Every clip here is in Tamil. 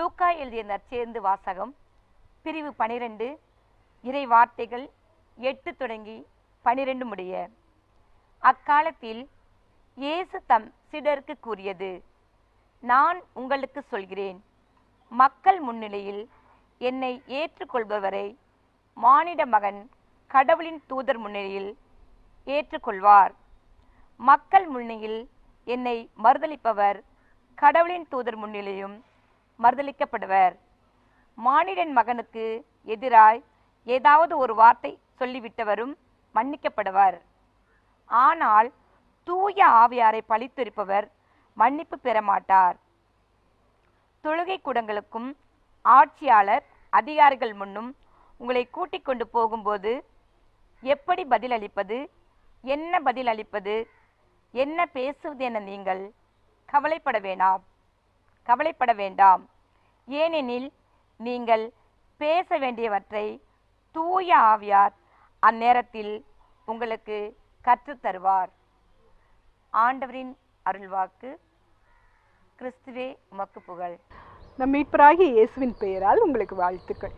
லூக்கா எழுதிய நற்சேர்ந்து வாசகம் பிரிவு பனிரெண்டு இறை வார்த்தைகள் எட்டு தொடங்கி பனிரெண்டு முடிய அக்காலத்தில் இயேசு தம் சீடருக்கு கூறியது நான் உங்களுக்கு சொல்கிறேன் மக்கள் முன்னிலையில் என்னை ஏற்றுக்கொள்பவரை மானிட மகன் கடவுளின் தூதர் முன்னிலையில் ஏற்றுக்கொள்வார் மக்கள் முன்னிலையில் என்னை மறுதலிப்பவர் கடவுளின் தூதர் முன்னிலையும் மறுதலிக்கப்படுவர் மானிடன் மகனுக்கு எதிராய் ஏதாவது ஒரு வார்த்தை சொல்லிவிட்டவரும் மன்னிக்கப்படுவார் ஆனால் தூய ஆவியாரை பழித்துரைப்பவர் மன்னிப்பு பெற மாட்டார் தொழுகை கூடங்களுக்கும் ஆட்சியாளர் அதிகாரிகள் முன்னும் உங்களை கூட்டிக் கொண்டு போகும்போது எப்படி பதில் அளிப்பது என்ன பதில் அளிப்பது என்ன பேசுவது என நீங்கள் கவலைப்பட வேண்டாம் கவலைப்பட வேண்டாம் ஏனெனில் நீங்கள் பேச வேண்டியவற்றை தூய ஆவியார் அந்நேரத்தில் உங்களுக்கு கற்றுத் தருவார் ஆண்டவரின் அருள்வாக்கு கிறிஸ்துவே உமக்கு புகழ் நம் மீட்பராகிய இயேசுவின் பெயரால் உங்களுக்கு வாழ்த்துக்கள்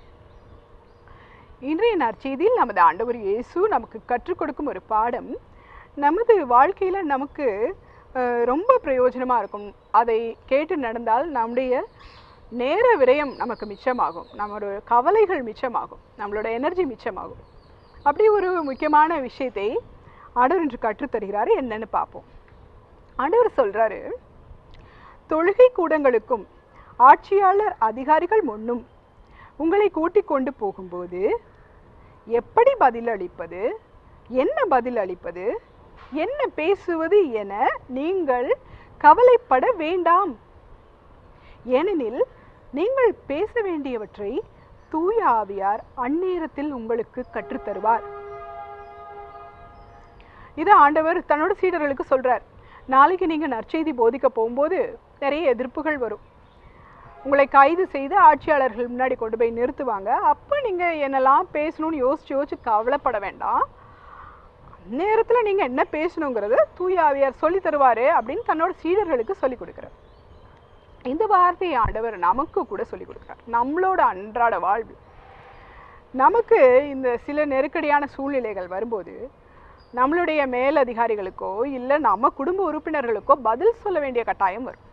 இன்றைய நற்செய்தியில் நமது ஆண்டவர் இயேசு நமக்கு கற்றுக் கொடுக்கும் ஒரு பாடம் நமது வாழ்க்கையில நமக்கு அஹ், ரொம்ப பிரயோஜனமா இருக்கும் அதை கேட்டு நடந்தால் நம்முடைய நேர விரயம் நமக்கு மிச்சமாகும் நம்மளோட கவலைகள் மிச்சமாகும் நம்மளோட எனர்ஜி மிச்சமாகும் அப்படி ஒரு முக்கியமான விஷயத்தை ஆண்டவர் இன்று கற்றுத் தருகிறாரு என்னன்னு பார்ப்போம் ஆண்டவர் சொல்றாரு தொழுகை கூடங்களுக்கும் ஆட்சியாளர் அதிகாரிகள் முன்னும் உங்களை கூட்டிக் கொண்டு போகும்போது எப்படி பதில் அளிப்பது என்ன பதில் அளிப்பது என்ன பேசுவது என நீங்கள் கவலைப்பட வேண்டாம் ஏனெனில் நீங்கள் பேச வேண்டியவற்றை தூய ஆவியார் அந்நேரத்தில் உங்களுக்கு கற்றுத் தருவார் இது ஆண்டவர் தன்னோட சீடர்களுக்கு சொல்றார் நாளைக்கு நீங்க நற்செய்தி போதிக்க போகும்போது நிறைய எதிர்ப்புகள் வரும் உங்களை கைது செய்து ஆட்சியாளர்கள் முன்னாடி கொண்டு போய் நிறுத்துவாங்க அப்போ நீங்க என்னெல்லாம் பேசணும்னு யோசிச்சு யோசிச்சு கவலைப்பட வேண்டாம் நேரத்துல நீங்க என்ன பேசணுங்கிறது தூய ஆவியார் சொல்லி தருவாரு அப்படின்னு தன்னோட சீடர்களுக்கு சொல்லி கொடுக்குறார் இந்த வார்த்தையை ஆண்டவர் நமக்கு கூட சொல்லி கொடுக்குறார் நம்மளோட அன்றாட வாழ்வு நமக்கு இந்த சில நெருக்கடியான சூழ்நிலைகள் வரும்போது நம்மளுடைய மேலதிகாரிகளுக்கோ இல்லை நம்ம குடும்ப உறுப்பினர்களுக்கோ பதில் சொல்ல வேண்டிய கட்டாயம் வரும்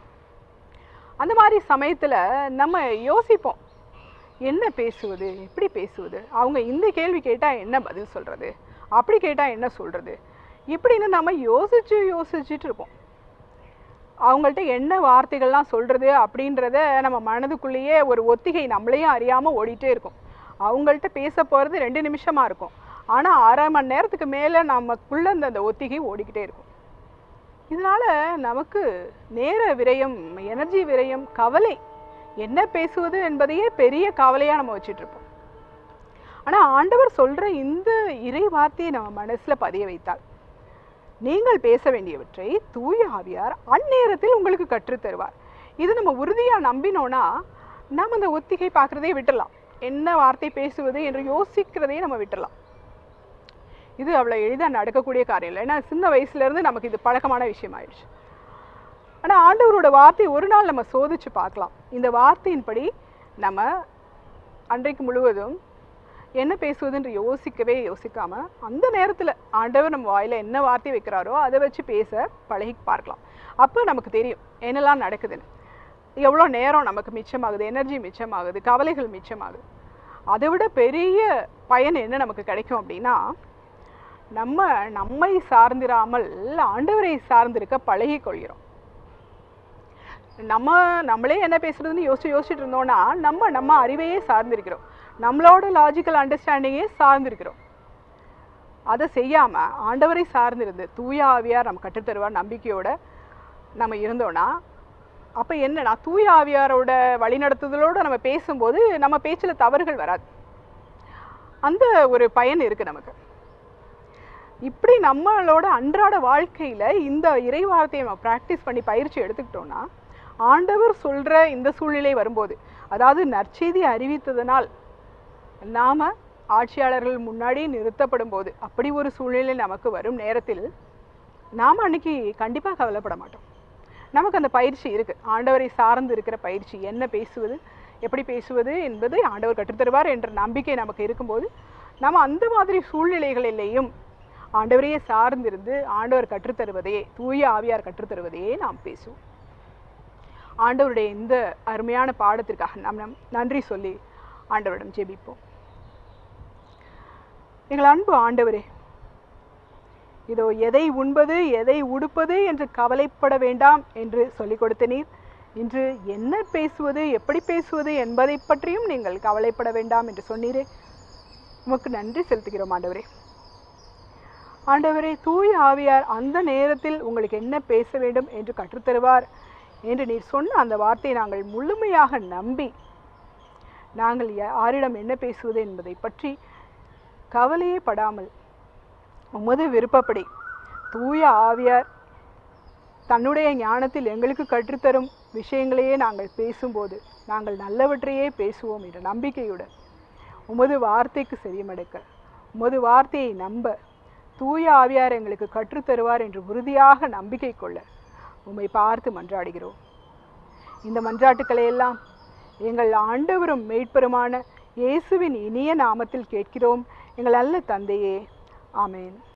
அந்த மாதிரி சமயத்துல நம்ம யோசிப்போம் என்ன பேசுவது எப்படி பேசுவது அவங்க இந்த கேள்வி கேட்டா என்ன பதில் சொல்றது அப்படி கேட்டா என்ன சொல்றது இப்படின்னு நம்ம யோசிச்சு யோசிச்சுட்டு இருப்போம் அவங்கள்ட்ட என்ன வார்த்தைகள்லாம் சொல்றது அப்படின்றத நம்ம மனதுக்குள்ளேயே ஒரு ஒத்திகை நம்மளையும் அறியாம ஓடிட்டே இருக்கும் அவங்கள்ட்ட பேச போறது ரெண்டு நிமிஷமா இருக்கும் ஆனா அரை மணி நேரத்துக்கு மேல நமக்குள்ள அந்த அந்த ஒத்திகை ஓடிக்கிட்டே இருக்கும் இதனால நமக்கு நேர விரயம் எனர்ஜி விரயம் கவலை என்ன பேசுவது என்பதையே பெரிய கவலையா நம்ம வச்சுட்டு இருப்போம் ஆனா ஆண்டவர் சொல்ற இந்த இறை வார்த்தையை நம்ம மனசுல பதிய வைத்தால் நீங்கள் பேச வேண்டியவற்றை தூய ஆவியார் அந்நேரத்தில் உங்களுக்கு கற்றுத் தருவார் இது நம்ம உறுதியா நம்பினோம்னா நாம் அந்த ஒத்திகை பார்க்கறதே விட்டுறலாம் என்ன வார்த்தை பேசுவது என்று யோசிக்கிறதையே நம்ம விட்டுறலாம் இது அவ்வளோ எளிதாக நடக்கக்கூடிய காரியம் இல்லை ஏன்னா சின்ன வயசுல இருந்து நமக்கு இது பழக்கமான விஷயம் ஆயிடுச்சு ஆனால் ஆண்டவரோட வார்த்தை ஒரு நாள் நம்ம சோதிச்சு பார்க்கலாம் இந்த வார்த்தையின்படி நம்ம அன்றைக்கு முழுவதும் என்ன பேசுவதுன்னு யோசிக்கவே யோசிக்காம அந்த நேரத்துல ஆண்டவர் நம்ம வாயில என்ன வார்த்தை வைக்கிறாரோ அதை வச்சு பேச பழகி பார்க்கலாம் அப்போ நமக்கு தெரியும் என்னெல்லாம் நடக்குதுன்னு எவ்வளோ நேரம் நமக்கு மிச்சமாகுது எனர்ஜி மிச்சமாகுது கவலைகள் மிச்சமாகுது அதை விட பெரிய பயன் என்ன நமக்கு கிடைக்கும் அப்படின்னா நம்ம நம்மை சார்ந்திராமல் ஆண்டவரை சார்ந்திருக்க பழகிக் கொள்கிறோம் நம்ம நம்மளே என்ன பேசுறதுன்னு யோசிச்சு யோசிச்சுட்டு இருந்தோம்னா நம்ம நம்ம அறிவையே சார்ந்திருக்கிறோம் நம்மளோட லாஜிக்கல் அண்டர்ஸ்டாண்டிங்கே சார்ந்திருக்கிறோம் அதை செய்யாம ஆண்டவரை சார்ந்திருந்து தூய ஆவியார் நம்ம கற்றுத்தருவார் நம்பிக்கையோட நம்ம இருந்தோம்னா அப்ப என்னன்னா தூய ஆவியாரோட வழிநடத்துதலோட நம்ம பேசும்போது நம்ம பேச்சுல தவறுகள் வராது அந்த ஒரு பயன் இருக்கு நமக்கு இப்படி நம்மளோட அன்றாட வாழ்க்கையில இந்த இறை வார்த்தையை நம்ம ப்ராக்டிஸ் பண்ணி பயிற்சி எடுத்துக்கிட்டோம்னா ஆண்டவர் சொல்ற இந்த சூழ்நிலை வரும்போது அதாவது நற்செய்தி அறிவித்ததனால் நாம ஆட்சியாளர்கள் முன்னாடி நிறுத்தப்படும் போது அப்படி ஒரு சூழ்நிலை நமக்கு வரும் நேரத்தில் நாம் அன்னைக்கு கண்டிப்பாக கவலைப்பட மாட்டோம் நமக்கு அந்த பயிற்சி இருக்கு ஆண்டவரை சார்ந்து இருக்கிற பயிற்சி என்ன பேசுவது எப்படி பேசுவது என்பது ஆண்டவர் கற்றுத்தருவார் என்ற நம்பிக்கை நமக்கு இருக்கும்போது நம்ம அந்த மாதிரி சூழ்நிலைகளிலேயும் ஆண்டவரையே சார்ந்திருந்து ஆண்டவர் கற்றுத்தருவதையே தூய ஆவியார் கற்றுத்தருவதையே நாம் பேசுவோம் ஆண்டவருடைய இந்த அருமையான பாடத்திற்காக நாம் நம் நன்றி சொல்லி ஆண்டவரிடம் ஜெபிப்போம் எங்கள் அன்பு ஆண்டவரே இதோ எதை உண்பது எதை உடுப்பது என்று கவலைப்பட வேண்டாம் என்று சொல்லிக் கொடுத்த நீர் இன்று என்ன பேசுவது எப்படி பேசுவது என்பதை பற்றியும் நீங்கள் கவலைப்பட வேண்டாம் என்று சொன்னீரே உமக்கு நன்றி செலுத்துகிறோம் ஆண்டவரே ஆண்டவரே தூய ஆவியார் அந்த நேரத்தில் உங்களுக்கு என்ன பேச வேண்டும் என்று கற்றுத்தருவார் என்று நீர் சொன்ன அந்த வார்த்தையை நாங்கள் முழுமையாக நம்பி நாங்கள் யாரிடம் என்ன பேசுவது என்பதை பற்றி கவலையே படாமல் உமது விருப்பப்படி தூய ஆவியார் தன்னுடைய ஞானத்தில் எங்களுக்கு கற்றுத்தரும் விஷயங்களையே நாங்கள் பேசும்போது நாங்கள் நல்லவற்றையே பேசுவோம் என்ற நம்பிக்கையுடன் உமது வார்த்தைக்கு செவிமடுக்க உமது வார்த்தையை நம்ப தூய ஆவியார் எங்களுக்கு கற்றுத்தருவார் என்று உறுதியாக நம்பிக்கை கொள்ள உம்மை பார்த்து மன்றாடுகிறோம் இந்த மன்றாட்டுக்களை எல்லாம் எங்கள் ஆண்டவரும் மீட்பெருமான இயேசுவின் இனிய நாமத்தில் கேட்கிறோம் எங்கள் நல்ல தந்தையே ஆமென்